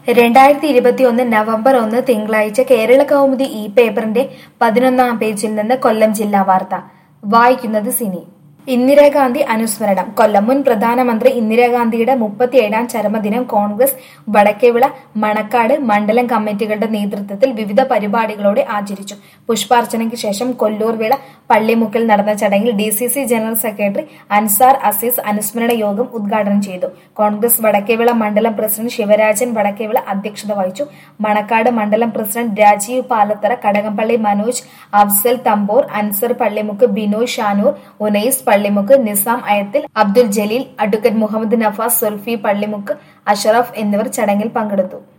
രണ്ടായിരത്തി ഇരുപത്തിയൊന്ന് നവംബർ ഒന്ന് തിങ്കളാഴ്ച കേരള കൗമുദി ഈ പേപ്പറിന്റെ പതിനൊന്നാം പേജിൽ നിന്ന് കൊല്ലം ജില്ലാ വാർത്ത വായിക്കുന്നത് സിനി ഇന്ദിരാഗാന്ധി അനുസ്മരണം കൊല്ലം മുൻ പ്രധാനമന്ത്രി ഇന്ദിരാഗാന്ധിയുടെ മുപ്പത്തിയേഴാം ചരമദിനം കോൺഗ്രസ് വടക്കേവിള മണക്കാട് മണ്ഡലം കമ്മിറ്റികളുടെ നേതൃത്വത്തിൽ വിവിധ പരിപാടികളോടെ ആചരിച്ചു പുഷ്പാർച്ചനയ്ക്ക് ശേഷം കൊല്ലൂർ വിള പള്ളിമുക്കിൽ നടന്ന ചടങ്ങിൽ D C C general secretary Ansar Azeez അനുസ്മരണ യോഗം ഉദ്ഘാടനം ചെയ്തു കോൺഗ്രസ് വടക്കേവിള മണ്ഡലം പ്രസിഡന്റ് ശിവരാജൻ വടക്കേവിള അധ്യക്ഷത വഹിച്ചു മണക്കാട് മണ്ഡലം പ്രസിഡന്റ് രാജീവ് പാലത്തറ കടകംപള്ളി മനോജ് അഫ്സൽ തമ്പോർ അൻസർ പള്ളിമുക്ക് ബിനോയ് ഷാനൂർ ഉനൈസ് പള്ളിമുക്ക് നിസാം അയത്തിൽ അബ്ദുൽ ജലീൽ അഡ്വക്കേറ്റ് മുഹമ്മദ് നഫാസ് സുൽഫി പള്ളിമുക്ക് അഷറഫ് എന്നിവർ ചടങ്ങിൽ പങ്കെടുത്തു